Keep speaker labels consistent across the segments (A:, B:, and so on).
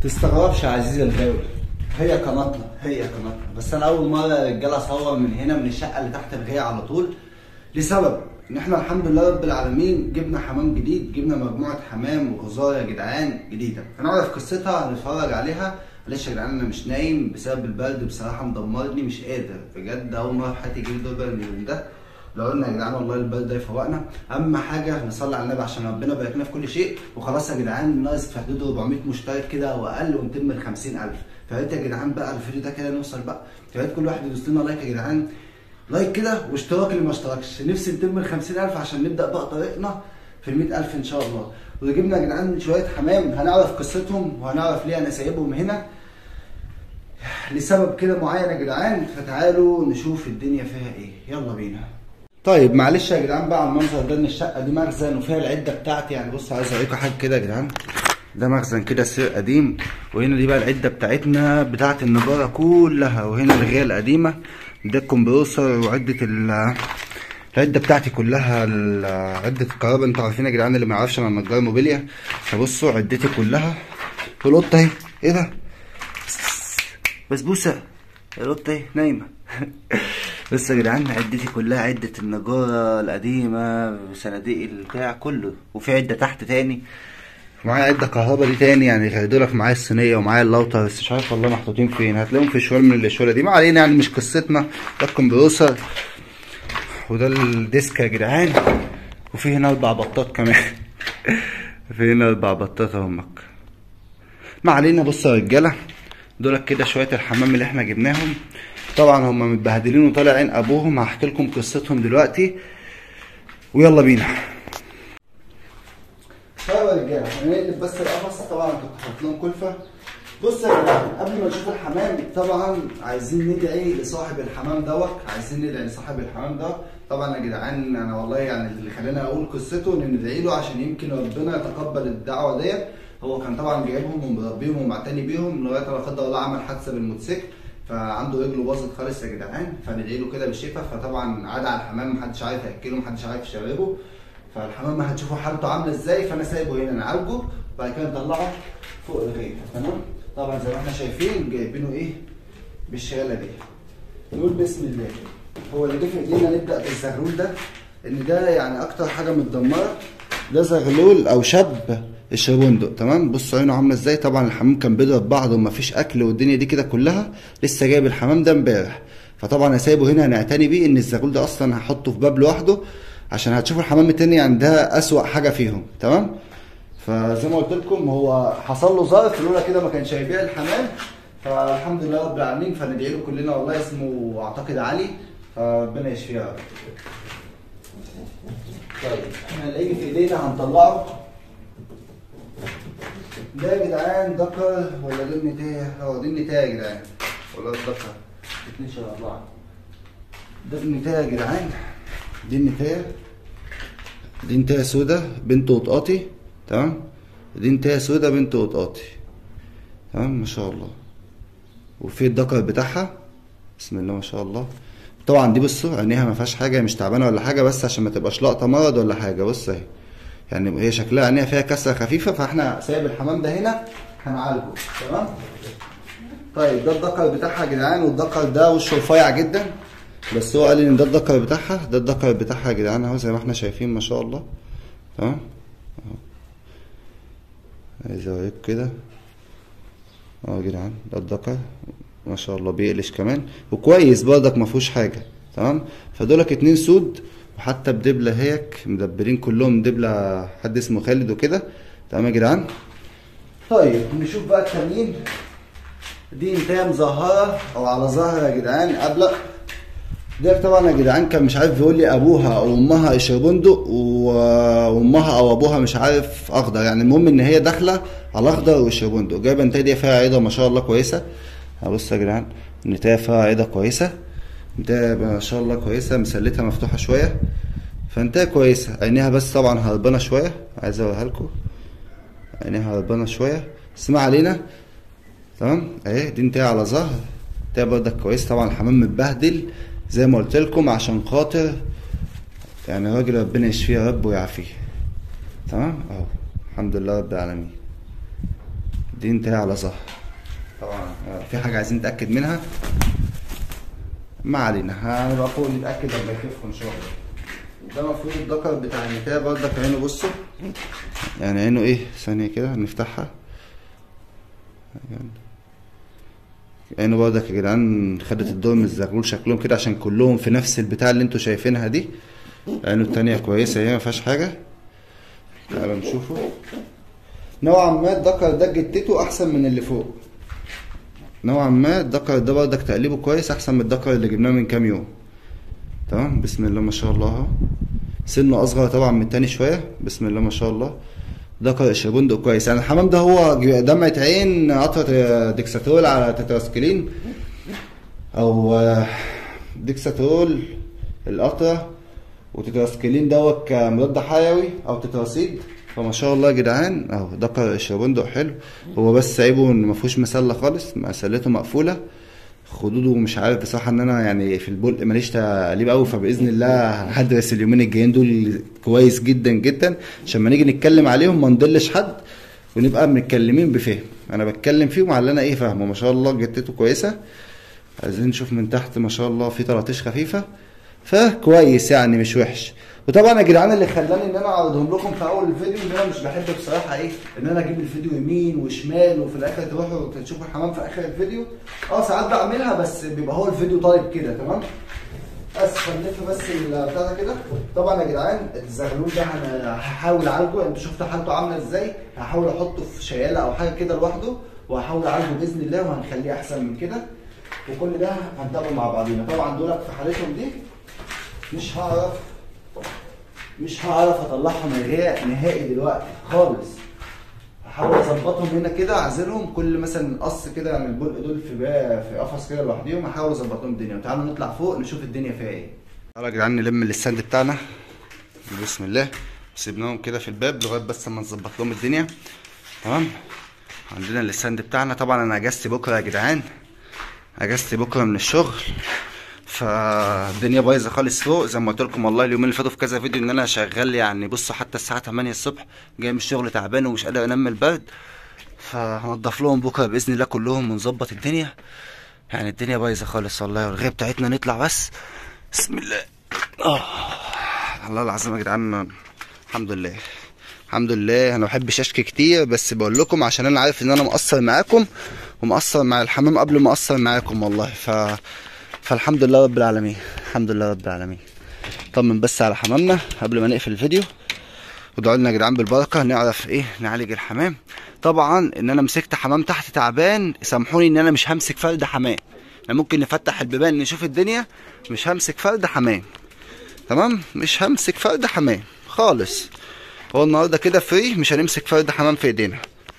A: تستغربش يا عزيزي الغاوي هي قناتنا هي قناتنا بس انا اول مره يا رجاله اصور من هنا من الشقه اللي تحت الغايه على طول لسبب ان احنا الحمد لله رب العالمين جبنا حمام جديد جبنا مجموعه حمام وغزاره يا جدعان جديده هنعرف قصتها هنتفرج عليها معلش يا جدعان انا مش نايم بسبب البرد بصراحه مدمرني مش قادر بجد اول مره في حياتي يجيلي دور برد من ده لو قلنا يا جدعان والله البرد ده يفوقنا اهم حاجه نصلي على النبي عشان ربنا يبارك لنا في كل شيء وخلاص يا جدعان ناقص في حدود 400 مشترك كده واقل ونتم ال 50000 فيا ريت يا جدعان بقى الفيديو ده كده نوصل بقى يا ريت كل واحد يدوس لنا لايك يا جدعان لايك كده واشتراك اللي ما اشتركش نفسي نتم ال 50000 عشان نبدا بقى طريقنا في ال 100000 ان شاء الله وجبنا يا جدعان شويه حمام هنعرف قصتهم وهنعرف ليه انا سايبهم هنا لسبب كده معين يا جدعان فتعالوا نشوف الدنيا فيها ايه يلا بينا طيب معلش يا جدعان بقى على المنظر ده ان الشقه دي مخزن وفيها العده بتاعتي يعني بص عايز اوريكم حاجه كده يا جدعان ده مخزن كده سير قديم وهنا دي بقى العده بتاعتنا بتاعت النجاره كلها وهنا الغيه القديمه ده الكمبروسر وعده ال العده بتاعتي كلها ال- عده الكهرباء انتوا عارفين يا جدعان اللي ما يعرفش انا نجار موبيليا فبصوا عدتي كلها والقطه اهي ايه ده بسبوسه القطه اهي نايمه بس يا جدعان عدتي كلها عدة النجارة القديمة صناديق البتاع كله وفي عدة تحت تاني معايا عدة كهربا دي تاني يعني غير دولك معايا الصينية ومعايا اللاوتر بس مش عارف والله محطوطين فين هتلاقيهم في شوال من الشوالة دي ما علينا يعني مش قصتنا ده الكمبيوتر وده الديسك يا جدعان وفي هنا اربع بطات كمان في هنا اربع بطات اهمك ما علينا بصوا يا رجاله دولك كده شويه الحمام اللي احنا جبناهم طبعا هم متبهدلين وطالع عين ابوهم هحكي لكم قصتهم دلوقتي ويلا بينا طيب يا رجاله هنقلب بس القفص طبعا كنت حاطط لهم كلفه بص يا جدعان قبل ما نشوف الحمام طبعا عايزين ندعي لصاحب الحمام دوت عايزين ندعي لصاحب الحمام دوت طبعا يا جدعان انا والله يعني اللي خلاني اقول قصته ان ندعي له عشان يمكن ربنا يتقبل الدعوه ديت هو كان طبعا جايبهم ومربيهم ومعتني بيهم لغايه لا قدر الله عمل حادثه بالموتوسيكل فعنده رجله باظت خالص يا جدعان فندعي له كده بالشفاء فطبعا عاد على الحمام محدش عارف ياكله محدش عارف يشربه فالحمام ما هتشوفوا حالته عامله ازاي فانا سايبه هنا نعالجه وبعد كده نطلعه فوق الغيط تمام طبعا زي ما احنا شايفين جايبينه ايه بالشياله دي نقول بسم الله هو اللي جه في ايدينا نبدا بالزغلول ده ان ده يعني اكتر حاجه متدمره ده زغلول او شاب الشربندق تمام بصوا عينه عامله ازاي طبعا الحمام كان بيضرب بعض ومفيش اكل والدنيا دي كده كلها لسه جايب الحمام ده امبارح فطبعا انا سايبه هنا هنعتني بيه ان الزغلول ده اصلا هحطه في باب لوحده عشان هتشوفوا الحمام التاني يعني ده اسوأ حاجه فيهم تمام فزي ما قلت لكم هو حصل له ظرف لولا كده ما كانش هيبيع الحمام فالحمد لله رب العالمين فندعي له كلنا والله اسمه اعتقد علي فربنا يشفيه يا رب. طيب احنا اللي هيجي في ايدينا هنطلعه ده يا جدعان ذكر ولا ده النتايه؟ اه دي النتايه يا جدعان ولا ده الذكر؟ اتنين شبه بعض ده النتايه يا جدعان دي النتايه دي نتايه سودا بنت وطقاطي تمام دي نتايه سودا بنت وطقاطي تمام ما شاء الله وفي الذكر بتاعها بسم الله ما شاء الله طبعا دي بصوا عينيها ما فيهاش حاجه مش تعبانه ولا حاجه بس عشان ما تبقاش لقطه مرض ولا حاجه بص اهي يعني هي شكلها عينيها فيها كسره خفيفه فاحنا سايب الحمام ده هنا هنعالجه تمام طيب ده الذكر بتاعها يا جدعان والذكر ده وشه رفيع جدا بس هو قال لي ان ده الذكر بتاعها ده الذكر بتاعها يا جدعان اهو زي ما احنا شايفين ما شاء الله تمام اهو عايز اوريك كده اهو يا جدعان ده الذكر ما شاء الله بيقلش كمان وكويس برضك ما فيهوش حاجه تمام فدولك اتنين سود وحتى بدبله هيك مدبرين كلهم دبله حد اسمه خالد وكده تمام يا جدعان طيب نشوف بقى التانيين دي انتهى مظهره او على ظهر يا جدعان ابلق ده طبعا يا جدعان كان مش عارف يقول لي ابوها او امها الشربندق و- وامها او ابوها مش عارف اخضر يعني المهم ان هي داخله على اخضر والشربندق جايبه النتايه دي فيها عيضه ما شاء الله كويسه بص يا جدعان النتايه فيها عيضه كويسه النتايه ما شاء الله كويسه مسلتها مفتوحه شويه فانتهى كويسه عينيها بس طبعا هربانه شويه عايز اوريها لكم عينيها هربانه شويه بس ما علينا تمام اهي دي انتهى على ظهر انتهى برضك كويس طبعا الحمام متبهدل زي ما قلت لكم عشان خاطر يعني راجل ربنا يشفيه يا رب ويعافيه تمام اهو الحمد لله رب العالمين الدين انتهى على ظهر طبعا آه، في حاجه عايزين نتاكد منها ما علينا هنبقى فوق نتاكد لما يخف ان شاء الله ده المفروض الذكر بتاع النتايه برضك عينه بصوا يعني عينه ايه ثانيه كده نفتحها عينه برضك يا جدعان خدت الدور من الزغلول شكلهم كده عشان كلهم في نفس البتاع اللي انتوا شايفينها دي عينه التانية كويسة هي ما فيهاش حاجة تعالوا نشوفه نوعا ما الذكر ده جتته احسن من اللي فوق نوعا ما الذكر ده برضك تقليبه كويس احسن من الذكر اللي جبناه من كام يوم تمام بسم الله ما شاء الله اهو سنه اصغر طبعا من التاني شويه بسم الله ما شاء الله ذكر قشر بندق كويس يعني الحمام ده هو دمعة عين قطرة ديكساترول على تتراسكلين او آه، ديكساترول القطرة وتتراسكلين دوت كمضاد حيوي او تتراسيد فما شاء الله يا جدعان اهو ذكر قشر بندق حلو هو بس عيبه ان ما فيهوش مسله خالص مسلته مقفوله خدوده مش عارف بصراحه ان انا يعني في البلق ماليش تقليب قوي فباذن الله هدرس اليومين الجايين دول كويس جدا جدا عشان ما نيجي نتكلم عليهم ما نضلش حد ونبقى متكلمين بفهم انا بتكلم فيهم على اللي انا ايه فاهمه ما شاء الله جتته كويسه عايزين نشوف من تحت ما شاء الله في طراطيش خفيفه فكويس يعني مش وحش وطبعا يا جدعان اللي خلاني ان انا اعرضهم لكم في اول الفيديو ان انا مش بحب بصراحه ايه ان انا اجيب الفيديو يمين وشمال وفي الاخر تروحوا تشوفوا الحمام في اخر الفيديو اه ساعات بعملها بس بيبقى هو الفيديو طالب كده تمام بس هنلف بس البتاع ده كده طبعا يا جدعان الزغلول ده انا هحاول اعالجه انتوا شفتوا حالته عامله ازاي هحاول احطه في شياله او حاجه كده لوحده وهحاول اعالجه باذن الله وهنخليه احسن من كده وكل ده هنتابعه مع بعضينا طبعا دولت في حالتهم دي مش هعرف مش هعرف اطلعهم الغاء نهائي دلوقتي خالص هحاول اظبطهم هنا كده اعزلهم كل مثلا قص كده من البلق دول في بقى في قفص كده لوحديهم احاول اظبط لهم الدنيا وتعالوا نطلع فوق نشوف الدنيا فيها ايه تعالوا يا جدعان نلم الستاند بتاعنا بسم الله سيبناهم كده في الباب لغايه بس ما نظبط لهم الدنيا تمام عندنا الستاند بتاعنا طبعا انا اجازتي بكره يا جدعان اجازتي بكره من الشغل فالدنيا بايظه خالص فوق زي ما قلت لكم والله اليومين اللي فاتوا في كذا فيديو ان انا شغال يعني بصوا حتى الساعه 8 الصبح جاي من الشغل تعبان ومش قادر انام من البرد فهنضف لهم بكره باذن الله كلهم ونظبط الدنيا يعني الدنيا بايظه خالص والله والغايه بتاعتنا نطلع بس بسم الله اه الله العظيم يا جدعان الحمد لله الحمد لله انا ما بحبش اشكي كتير بس بقول لكم عشان انا عارف ان انا مقصر معاكم ومقصر مع الحمام قبل ما اقصر معاكم والله ف فالحمد لله رب العالمين الحمد لله رب العالمين طمن بس على حمامنا قبل ما نقفل الفيديو ودعوا لنا يا جدعان بالبركه نعرف ايه نعالج الحمام طبعا ان انا مسكت حمام تحت تعبان سامحوني ان انا مش همسك فرد حمام انا ممكن نفتح البيبان نشوف الدنيا مش همسك فرد حمام تمام مش همسك فرد حمام خالص هو النهارده كده فري مش هنمسك فرد حمام في ايدينا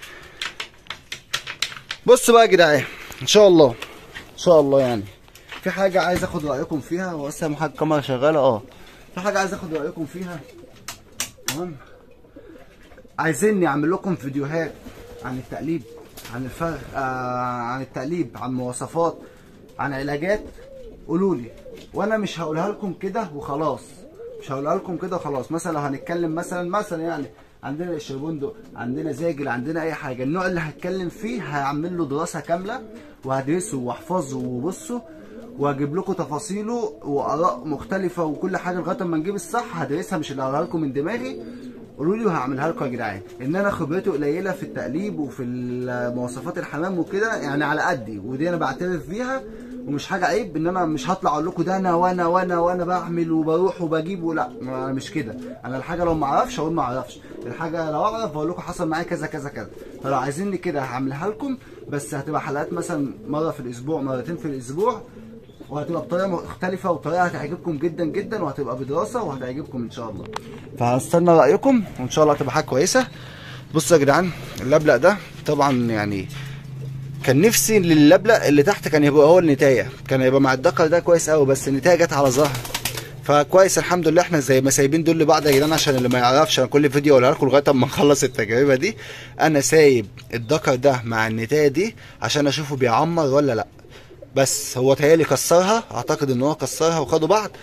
A: بص بقى يا جدعان ان شاء الله ان شاء الله يعني في حاجه عايز اخد رايكم فيها هو بس اهم حاجه الكاميرا شغاله اه في حاجه عايز اخد رايكم فيها تمام عايزيني اعمل لكم فيديوهات عن التقليب عن الفرق آه عن التقليب عن مواصفات عن علاجات قولوا لي وانا مش هقولها لكم كده وخلاص مش هقولها لكم كده وخلاص مثلا لو هنتكلم مثلا مثلا يعني عندنا قشر بندق عندنا زاجل عندنا اي حاجه النوع اللي هتكلم فيه هعمل له دراسه كامله وهدرسه واحفظه وبصه واجيب لكم تفاصيله واراء مختلفه وكل حاجه لغايه ما نجيب الصح هدرسها مش اللي هقولها لكم من دماغي قولوا لي وهعملها لكم يا جدعان ان انا خبرتي قليله في التقليب وفي مواصفات الحمام وكده يعني على قدي ودي انا بعترف بيها ومش حاجه عيب ان انا مش هطلع اقول لكم ده انا وانا وانا وانا بعمل وبروح وبجيب ولا انا مش كده انا الحاجه لو ما اعرفش اقول ما اعرفش الحاجه لو اعرف بقول لكم حصل معايا كذا كذا كذا فلو عايزيني كده هعملها لكم بس هتبقى حلقات مثلا مره في الاسبوع مرتين في الاسبوع وهتبقى بطريقه مختلفه وطريقه هتعجبكم جدا جدا وهتبقى بدراسه وهتعجبكم ان شاء الله فهستنى رايكم وان شاء الله هتبقى حاجه كويسه بصوا يا جدعان اللبلق ده طبعا يعني كان نفسي للبلق اللي تحت كان يبقى هو النتايه كان يبقى مع الدكر ده كويس قوي بس النتايه جت على ظهر فكويس الحمد لله احنا زي ما سايبين دول لبعض يا جدعان عشان اللي ما يعرفش انا كل فيديو اقولها لكم لغايه اما نخلص التجربه دي انا سايب الدكر ده مع النتايه دي عشان اشوفه بيعمر ولا لا بس هو تهيألي كسرها اعتقد ان هو كسرها وخدوا بعض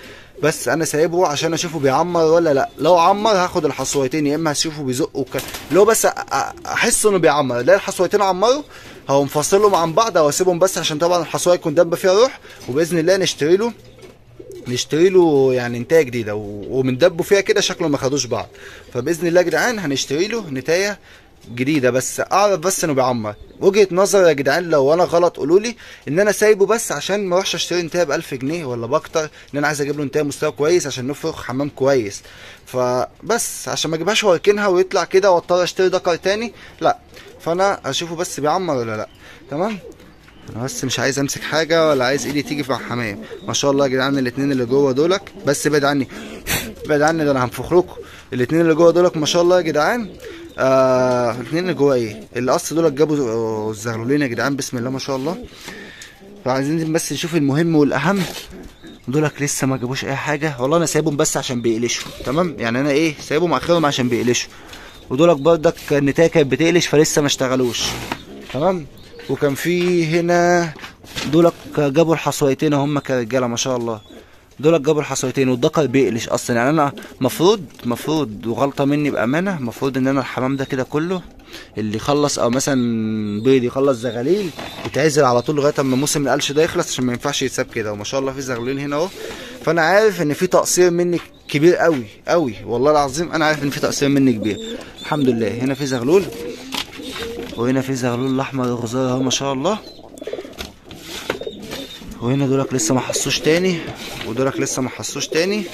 A: بس انا سايبه عشان اشوفه بيعمر ولا لا لو عمر هاخد الحصويتين يا اما هشوفه بيزق وك... لو بس أ- أ- احس انه بيعمر لا الحصويتين عمروا هو مفصلهم عن بعض او اسيبهم بس عشان طبعا الحصويه يكون دب فيها روح وباذن الله نشتري له نشتري له يعني نتايه جديده و- ومن دبوا فيها كده شكله ما خدوش بعض فباذن الله يا جدعان هنشتري له نتايه جديده بس اعرف بس انه بيعمر وجهه نظر يا جدعان لو انا غلط قولوا لي ان انا سايبه بس عشان ما اروحش اشتري نتايه ب 1000 جنيه ولا باكتر ان انا عايز اجيب له نتايه مستوى كويس عشان نفرخ حمام كويس فبس عشان ما اجيبهاش واركنها ويطلع كده واضطر اشتري دكر تاني لا فانا اشوفه بس بيعمر ولا لا تمام انا بس مش عايز امسك حاجه ولا عايز ايدي تيجي في الحمام ما شاء الله يا جدعان الاتنين اللي جوه دولك بس ابعد عني ابعد عني ده انا هنفخ لكم الاتنين اللي جوه دولك ما شاء الله يا جدعان آه الاتنين اللي جوه ايه القص دولك جابوا الزغلولين يا جدعان بسم الله ما شاء الله فعايزين بس نشوف المهم والاهم دولك لسه ما جابوش اي حاجه والله انا سايبهم بس عشان بيقلشوا تمام يعني انا ايه سايبهم اخرهم عشان بيقلشوا ودولك برضك النتايه كانت بتقلش فلسه ما اشتغلوش تمام وكان في هنا دولك جابوا الحصويتين هم كرجاله ما شاء الله دولك جابوا الحصويتين والدكر بيقلش اصلا يعني انا مفروض مفروض وغلطه مني بامانه مفروض ان انا الحمام ده كده كله اللي يخلص او مثلا بيض يخلص زغاليل يتعزل على طول لغايه اما موسم القلش ده يخلص عشان ما ينفعش يتساب كده وما شاء الله في زغلولين هنا اهو فانا عارف ان في تقصير مني كبير قوي قوي والله العظيم انا عارف ان في تقصير مني كبير الحمد لله هنا في زغلول وهنا في زغلول الاحمر الغزال اهو ما شاء الله وهنا دولك لسه ما حسوش تاني ودولك لسه ما حسوش تاني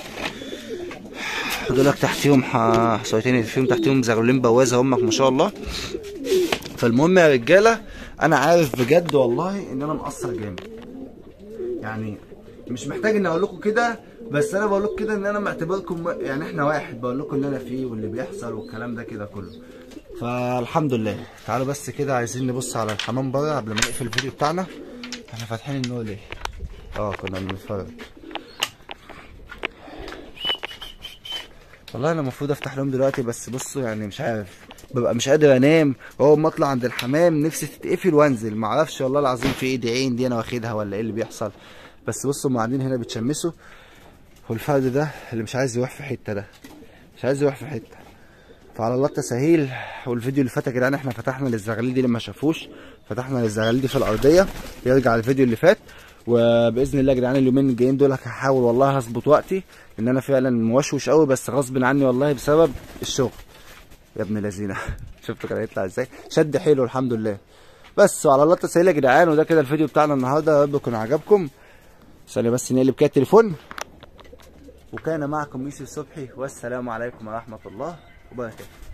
A: دولك تحتيهم ح- حصويتين فيهم تحتيهم زغلولين بوازه همك ما شاء الله فالمهم يا رجاله انا عارف بجد والله ان انا مقصر جامد يعني مش محتاج اني اقول لكم كده بس انا بقول لكم كده ان انا معتبركم يعني احنا واحد بقول لكم اللي انا فيه واللي بيحصل والكلام ده كده كله فالحمد لله تعالوا بس كده عايزين نبص على الحمام بره قبل ما نقفل الفيديو بتاعنا احنا فاتحين النور ليه اه كنا بنتفرج والله انا المفروض افتح لهم دلوقتي بس بصوا يعني مش عارف ببقى مش قادر انام واول ما اطلع عند الحمام نفسي تتقفل وانزل معرفش والله العظيم في ايه دي عين دي انا واخدها ولا ايه اللي بيحصل بس بصوا هم قاعدين هنا بيتشمسوا والفرد ده اللي مش عايز يروح في حته ده مش عايز يروح في حته فعلى الله التسهيل والفيديو اللي فات يا جدعان احنا فتحنا للزغاليل دي اللي ما شافوش فتحنا للزغاليل دي في الارضيه يرجع الفيديو اللي فات وباذن الله يا جدعان اليومين الجايين دول هحاول والله هظبط وقتي ان انا فعلا موشوش قوي بس غصب عني والله بسبب الشغل يا ابن الذين شفتوا كان هيطلع ازاي شد حيله الحمد لله بس وعلى الله التسهيل يا جدعان وده كده الفيديو بتاعنا النهارده يا رب يكون عجبكم ثانيه بس نقلب كده التليفون وكان معكم يوسف صبحي والسلام عليكم ورحمه الله وبركاته